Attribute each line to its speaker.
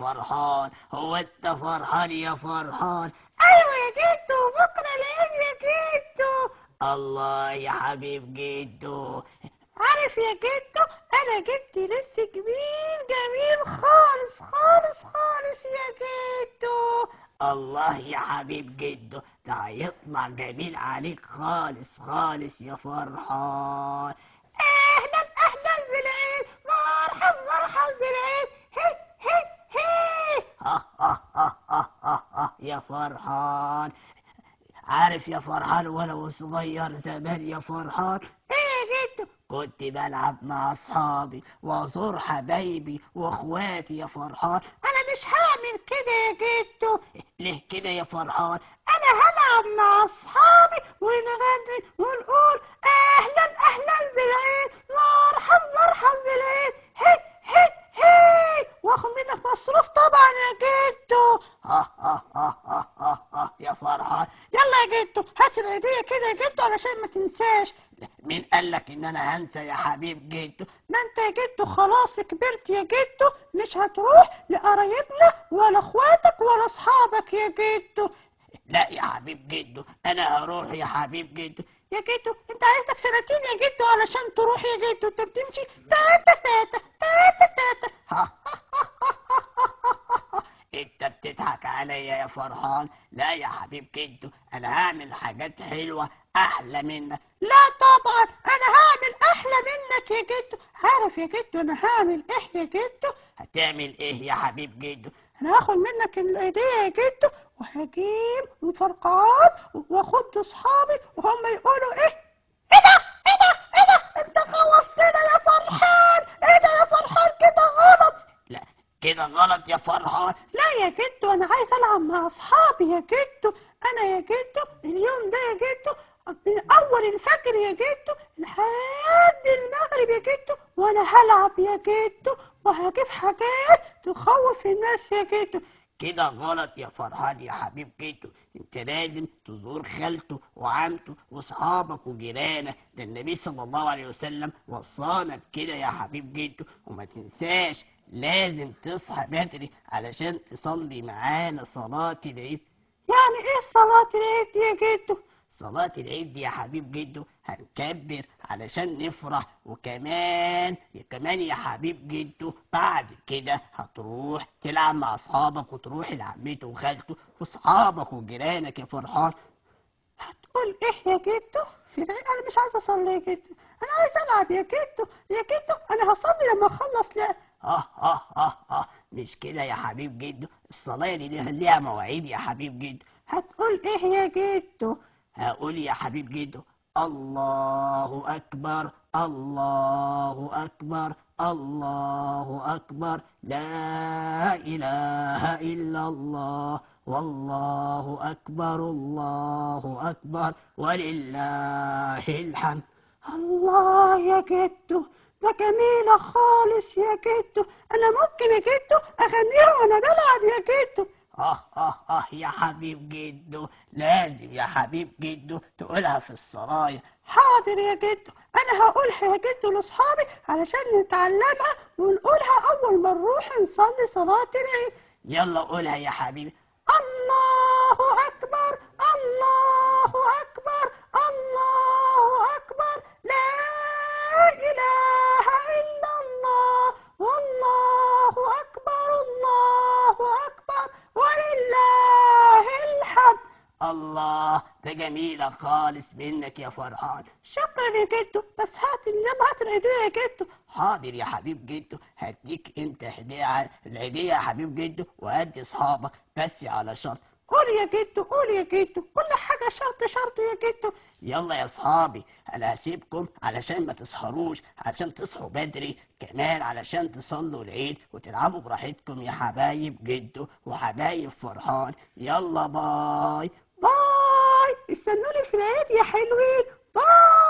Speaker 1: فرحان هو انت فرحان يا فرحان
Speaker 2: ايوه يا جدو بكره العيد يا جدو
Speaker 1: الله يا حبيب جدو
Speaker 2: عارف يا جدو انا جبت لبس جميل جميل خالص خالص خالص يا جدو
Speaker 1: الله يا حبيب جدو ده هيطلع جميل عليك خالص خالص يا فرحان
Speaker 2: اهلا اهلا بالعيد مرحب مرحب بالعيد هي هي هي
Speaker 1: ها ها ها ها ها ها يا فرحان عارف يا فرحان وانا صغير زمان يا فرحان
Speaker 2: ايه يا جدو
Speaker 1: كنت بلعب مع اصحابي وازور حبايبي واخواتي يا فرحان
Speaker 2: انا مش هعمل كده يا جدو
Speaker 1: ليه كده يا فرحان
Speaker 2: انا هلعب مع اصحابي ونغني ونقول اهلا اهلا بالعيد مرحب مرحب بالعيد هي هي هي واخد منك مصروف طبعا يا جدو
Speaker 1: ها ها ها ها ها ها يا فرحان
Speaker 2: يلا يا جدو هات العيدية كده يا جدو علشان ما تنساش
Speaker 1: مين قالك ان انا هنسى يا حبيب جدو
Speaker 2: ما انت يا جدو خلاص كبرت يا جدو مش هتروح لقرايبنا ولا اخواتك ولا اصحابك يا جدو
Speaker 1: لا يا حبيب جدو انا هروح يا حبيب جدو
Speaker 2: يا جدو انت عايزك سنتين يا جدو علشان تروح يا جدو انت بتمشي تاتا تاتا تاتا تاتا
Speaker 1: ها انت بتضحك عليا يا فرحان لا يا حبيب جدو انا هعمل حاجات حلوة احلى منك
Speaker 2: لا طبعا انا هعمل احلى منك يا جدو عارف يا جدو انا هعمل ايه يا جدو
Speaker 1: هتعمل ايه يا حبيب جدو
Speaker 2: انا هاخد منك العيدية يا جدو وهجيب الفرقعات واخد اصحابي وهم يقولوا ايه ايه ده ايه ده ايه ده انت خوفتنا يا فرحان ايه ده يا فرحان كده غلط
Speaker 1: لا كده غلط يا فرحان
Speaker 2: لا يا جدو انا عايز العب مع اصحابي يا جدو انا يا جدو اليوم ده يا جدو من اول الفجر يا جدو لحد المغرب يا جدو وانا هلعب يا جدو وهجيب حاجات تخوف الناس يا جدو
Speaker 1: كده غلط يا فرحان يا حبيب جدو انت لازم تزور خالته وعمته واصحابك وجيرانك ده النبي صلى الله عليه وسلم وصانا بكده يا حبيب جدو وما تنساش لازم تصحى بدري علشان تصلي معانا صلاة العيد
Speaker 2: يعني ايه صلاة العيد دي يا جدو
Speaker 1: صلاة العيد دي يا حبيب جدو هنكبر علشان نفرح وكمان كمان يا حبيب جدو بعد كده هتروح تلعب مع اصحابك وتروح لعمته وخالته واصحابك وجيرانك يا فرحان
Speaker 2: هتقول ايه يا جدو في العيد انا مش عايز اصلي يا جدو انا عايز العب يا جدو يا جدو انا هصلي لما اخلص لعب
Speaker 1: اه اه اه اه مش كده يا حبيب جدو الصلاة دي ليها ليها مواعيد يا حبيب جدو
Speaker 2: هتقول ايه يا جدو
Speaker 1: هقول يا حبيب جدو الله أكبر الله أكبر الله أكبر لا إله إلا الله والله أكبر الله أكبر ولله الحمد
Speaker 2: الله يا جدو ده جميلة خالص يا جدو أنا ممكن يا جدو أغنيها وأنا بلعب يا جدو
Speaker 1: آه آه آه يا حبيب جدو لازم يا حبيب جدو تقولها في الصلاة
Speaker 2: حاضر يا جدو أنا هقولها يا جدو لأصحابي علشان نتعلمها ونقولها أول ما نروح نصلي صلاة العيد
Speaker 1: يلا قولها يا حبيبي
Speaker 2: الله أكبر الله أكبر الله أكبر لا إله إلا الله والله أكبر الله أكبر ولله الحمد
Speaker 1: الله ده جميلة خالص منك يا فرحان
Speaker 2: شكرا يا جدو بس هات يلا هات العيدية يا جدو
Speaker 1: حاضر يا حبيب جدو هديك انت هدية العيدية يا حبيب جدو وهدي اصحابك بس على شرط
Speaker 2: قول يا جدو قول يا جدو كل حاجة شرط شرط يا جدو
Speaker 1: يلا يا اصحابي انا هسيبكم علشان ما تسهروش علشان تصحوا بدري كمان علشان تصلوا العيد وتلعبوا براحتكم يا حبايب جدو وحبايب فرحان يلا باي
Speaker 2: باي استنوني في العيد يا حلوين باي